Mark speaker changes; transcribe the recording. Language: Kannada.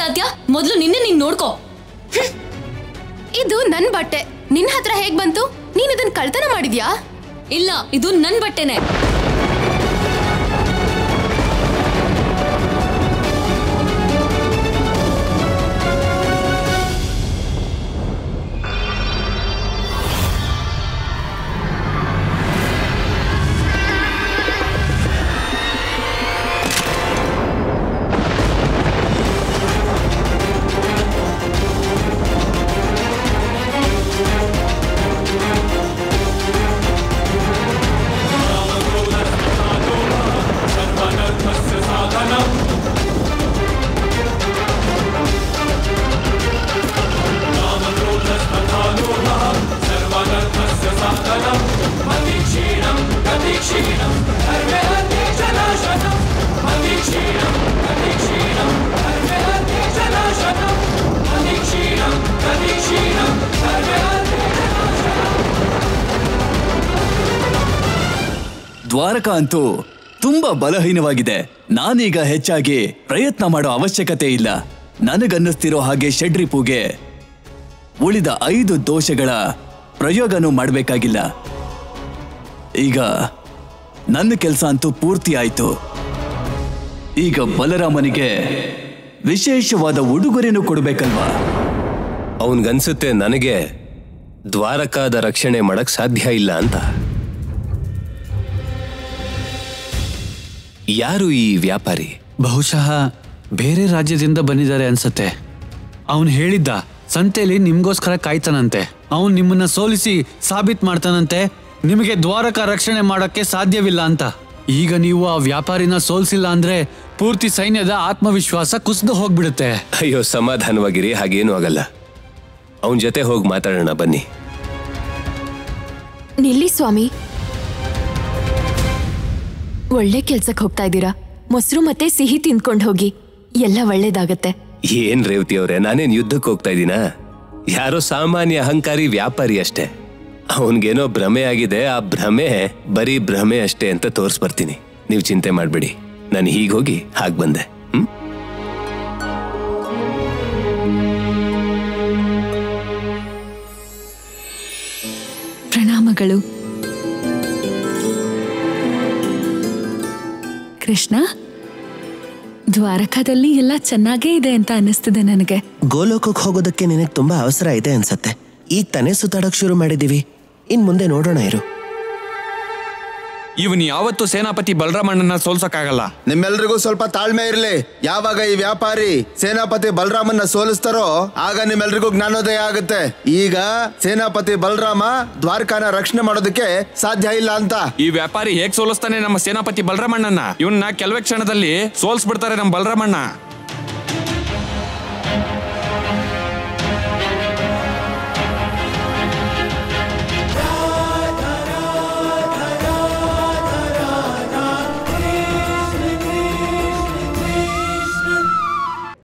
Speaker 1: ಸಾಧ್ಯ ಮೊದಲು ನಿನ್ನೆ ನೀನ್ ನೋಡ್ಕೋ
Speaker 2: ಇದು ನನ್ ಬಟ್ಟೆ ನಿನ್ ಹತ್ರ ಹೇಗ್ ಬಂತು ನೀನ್ ಇದನ್ ಕಳ್ತನ ಮಾಡಿದ್ಯಾ
Speaker 1: ಇಲ್ಲ ಇದು ನನ್ ಬಟ್ಟೆನೆ
Speaker 3: ದ್ವಾರಕ ಅಂತೂ ತುಂಬಾ ಬಲಹೀನವಾಗಿದೆ ನಾನೀಗ ಹೆಚ್ಚಾಗಿ ಪ್ರಯತ್ನ ಮಾಡೋ ಅವಶ್ಯಕತೆ ಇಲ್ಲ ನನಗನ್ನಿಸ್ತಿರೋ ಹಾಗೆ ಷಡ್ರಿಪುಗೆ ಉಳಿದ ಐದು ದೋಷಗಳ ಪ್ರಯೋಗನೂ ಮಾಡಬೇಕಾಗಿಲ್ಲ ಈಗ ನನ್ನ ಕೆಲಸ ಅಂತೂ ಪೂರ್ತಿ ಆಯ್ತು ಈಗ ಬಲರಾಮನಿಗೆ ವಿಶೇಷವಾದ ಉಡುಗೊರೆನೂ ಕೊಡ್ಬೇಕಲ್ವಾ
Speaker 4: ಅವನ್ಗನ್ಸುತ್ತೆ ನನಗೆ ದ್ವಾರಕಾದ ರಕ್ಷಣೆ ಮಾಡಕ್ ಸಾಧ್ಯ ಇಲ್ಲ ಅಂತ ಯಾರು ಈ ವ್ಯಾಪಾರಿ
Speaker 5: ಬಹುಶಃ ಬೇರೆ ರಾಜ್ಯದಿಂದ ಬಂದಿದ್ದಾರೆ ಅನ್ಸತ್ತೆ ಅವನು ಹೇಳಿದ್ದ ಸಂತೆಲಿ ನಿಮ್ಗೋಸ್ಕರ ಕಾಯ್ತಾನಂತೆ ಅವನು ನಿಮ್ಮನ್ನ ಸೋಲಿಸಿ ಸಾಬೀತ್ ಮಾಡ್ತಾನಂತೆ ನಿಮಗೆ ದ್ವಾರಕ ರಕ್ಷಣೆ ಮಾಡಕ್ಕೆ ಸಾಧ್ಯವಿಲ್ಲ ಅಂತ ಈಗ ನೀವು ಆ ವ್ಯಾಪಾರಿನ ಸೋಲ್ಸಿಲ್ಲ ಅಂದ್ರೆ ಪೂರ್ತಿ ಸೈನ್ಯದ ಆತ್ಮವಿಶ್ವಾಸ ಕುಸಿದು ಹೋಗ್ಬಿಡುತ್ತೆ
Speaker 4: ಅಯ್ಯೋ ಸಮಾಧಾನವಾಗಿರಿ ಹಾಗೇನೂ ಆಗಲ್ಲ ಅವನ ಜೊತೆ ಹೋಗಿ ಮಾತಾಡೋಣ ಬನ್ನಿ
Speaker 6: ನಿಲ್ಲಿ ಸ್ವಾಮಿ ಒಳ್ಳೆ ಕೆಲ್ಸಕ್ಕೆ ಹೋಗ್ತಾ ಇದ್ದೀರಾ ಮೊಸರು ಮತ್ತೆ ಸಿಹಿ ತಿಂದ್ಕೊಂಡು ಹೋಗಿ ಎಲ್ಲ ಒಳ್ಳೇದಾಗತ್ತೆ
Speaker 4: ಏನ್ ರೇವತಿ ಅವ್ರೆ ನಾನೇನ್ ಯುದ್ಧಕ್ಕೆ ಹೋಗ್ತಾ ಇದ್ದೀನಾ ಯಾರೋ ಸಾಮಾನ್ಯ ಅಹಂಕಾರಿ ವ್ಯಾಪಾರಿ ಅಷ್ಟೇ ಅವನ್ಗೇನೋ ಭ್ರಮೆ ಆಗಿದೆ ಆ ಭ್ರಮೆ ಬರೀ ಭ್ರಮೆ ಅಷ್ಟೇ ಅಂತ ತೋರ್ಸ್ಬರ್ತೀನಿ ನೀವು ಚಿಂತೆ ಮಾಡ್ಬೇಡಿ ನಾನು ಹೀಗೆ ಹೋಗಿ ಹಾಗೆ ಬಂದೆ ಹ್ಮ್
Speaker 7: ಪ್ರಣಾಮಗಳು ಕೃಷ್ಣ ದ್ವಾರಕಾದಲ್ಲಿ ಎಲ್ಲ ಚೆನ್ನಾಗೇ ಇದೆ ಅಂತ ಅನ್ನಿಸ್ತಿದೆ ನನಗೆ
Speaker 8: ಗೋಲೋಕಕ್ಕೆ ಹೋಗೋದಕ್ಕೆ ನಿನಗೆ ತುಂಬಾ ಅವಸರ ಇದೆ ಅನ್ಸತ್ತೆ ಈಗ ತಾನೇ ಸುತ್ತಾಡಕ್ ಶುರು ಮಾಡಿದೀವಿ ಇನ್ ಮುಂದೆ ನೋಡೋಣ ಇರು
Speaker 9: ಇವನ್ ಯಾವತ್ತು ಸೇನಾಪತಿ ಬಲರಾಮಣ್ಣನ ಸೋಲ್ಸಕ್ಕಾಗಲ್ಲ
Speaker 10: ನಿಮ್ಮೆಲ್ರಿಗೂ ಸ್ವಲ್ಪ ತಾಳ್ಮೆ ಇರಲಿ ಯಾವಾಗ ಈ ವ್ಯಾಪಾರಿ ಸೇನಾಪತಿ ಬಲರಾಮನ್ನ ಸೋಲಿಸ್ತಾರೋ ಆಗ ನಿಮ್ಮೆಲ್ರಿಗೂ ಜ್ಞಾನೋದಯ ಆಗುತ್ತೆ ಈಗ ಸೇನಾಪತಿ ಬಲರಾಮ ದ್ವಾರಕಾನ ರಕ್ಷಣೆ ಮಾಡೋದಕ್ಕೆ ಸಾಧ್ಯ ಇಲ್ಲ ಅಂತ
Speaker 9: ಈ ವ್ಯಾಪಾರಿ ಹೇಗ್ ಸೋಲಿಸ್ತಾನೆ ನಮ್ಮ ಸೇನಾಪತಿ ಬಲರಾಮಣ್ಣನ ಇವನ್ನ ಕೆಲವೇ ಕ್ಷಣದಲ್ಲಿ ಸೋಲ್ಸ್ಬಿಡ್ತಾರೆ ನಮ್ಮ ಬಲರಾಮಣ್ಣ